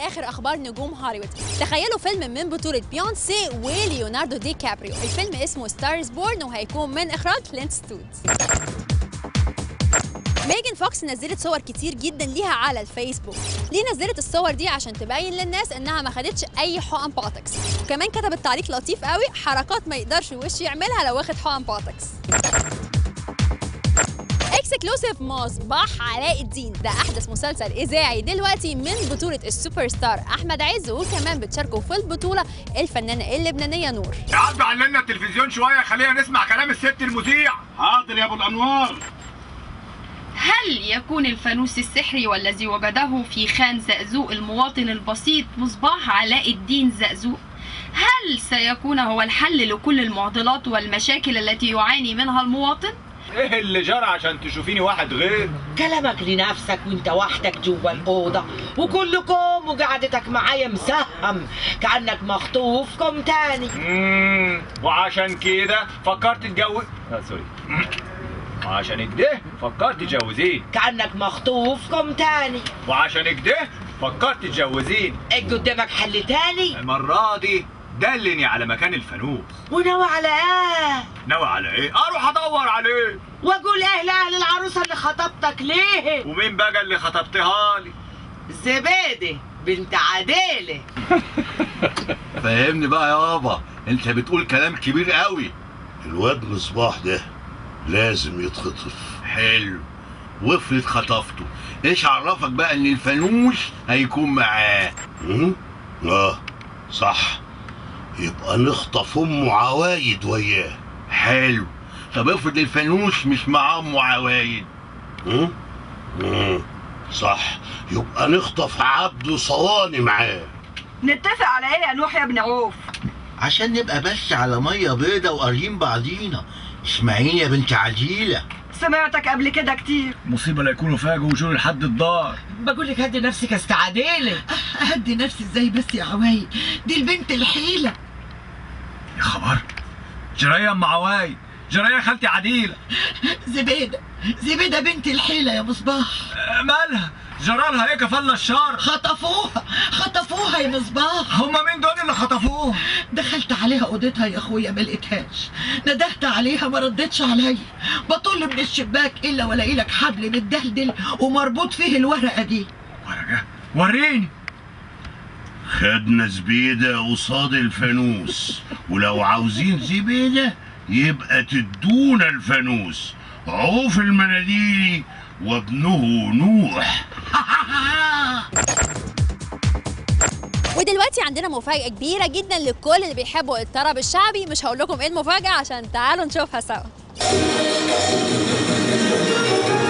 اخر اخبار نجوم هوليوود تخيلوا فيلم من بطوله بيونسي وليوناردو دي كابريو الفيلم اسمه ستارز بورن وهيكون من اخراج كلينت ستود ميجن فوكس نزلت صور كتير جدا ليها على الفيسبوك ليه نزلت الصور دي عشان تبين للناس انها ما خدتش اي حقن بوتوكس وكمان كتبت تعليق لطيف قوي حركات ما يقدرش وش يعملها لو واخد حقن بوتوكس اكسكلوسيف مصباح علاء الدين ده احدث مسلسل اذاعي دلوقتي من بطوله السوبر ستار احمد عز وكمان بتشاركوا في البطوله الفنانه اللبنانيه نور عدوا علينا التلفزيون شويه خلينا نسمع كلام الست المذيع حاضر يا ابو الانوار هل يكون الفانوس السحري والذي وجده في خان زقزوق المواطن البسيط مصباح علاء الدين زقزوق؟ هل سيكون هو الحل لكل المعضلات والمشاكل التي يعاني منها المواطن؟ ايه اللي جرى عشان تشوفيني واحد غير كلامك لنفسك وانت وحدك جوا الأوضة وكلكم وقعدتك معايا مسهم كأنك مخطوف كم تاني مم، وعشان كده فكرت تتجوز آه سوري وعشان كده فكرت تتجوزين كأنك مخطوف كم تاني وعشان كده فكرت تتجوزين ايه قدامك حل تاني المره دي دلني على مكان الفانوس وناوي على ايه ناوي على ايه اروح ادور عليه واقول ايه لاهل العروسة اللي خطبتك ليه ومين بقى اللي خطبتها لي زبيدة بنت عديلة فهمني بقى يابا انت بتقول كلام كبير قوي الواد مصباح ده لازم يتخطف حلو وافرض خطفته ايش عرفك بقى ان الفانوس هيكون معاه مم؟ اه صح يبقى نخطف ام عوايد وياه حلو طب افرض الفانوس مش معاه ام عوايد مم؟ مم. صح يبقى نخطف عبده صواني معاه نتفق على ايه يا نوح يا ابن عوف عشان نبقى بس على ميه بيضة وقاريين بعضينا اسمعيني يا بنت عجيلة سمعتك قبل كده كتير مصيبه لا يكونوا فاجئوا وشور لحد الدار بقول لك هدي نفسك يا استعديلة أهدي نفسي ازاي بس يا عوايد دي البنت الحيلة يا خبر جرايه ام عوايد جرايه خالتي عديله زبيدة زبيدة بنت الحيلة يا مصباح آه، مالها جرالها ايه كفلنا الشر خطفوها خطفوها يا مصباح هما مين دول اللي خطفوه دخلت عليها اوضتها يا اخويا ما لقيتهاش ندهت عليها ما ردتش عليا بطل من الشباك الا والاقي لك حبل متدلدل ومربوط فيه الورقه دي ورقه وريني خدنا زبيدة قصاد الفانوس ولو عاوزين زبيدة يبقى تدونا الفانوس عوف المناديل وابنه نوح ودلوقتي عندنا مفاجاه كبيره جدا لكل اللي بيحبوا الطرب الشعبي مش هقول لكم ايه المفاجاه عشان تعالوا نشوفها سوا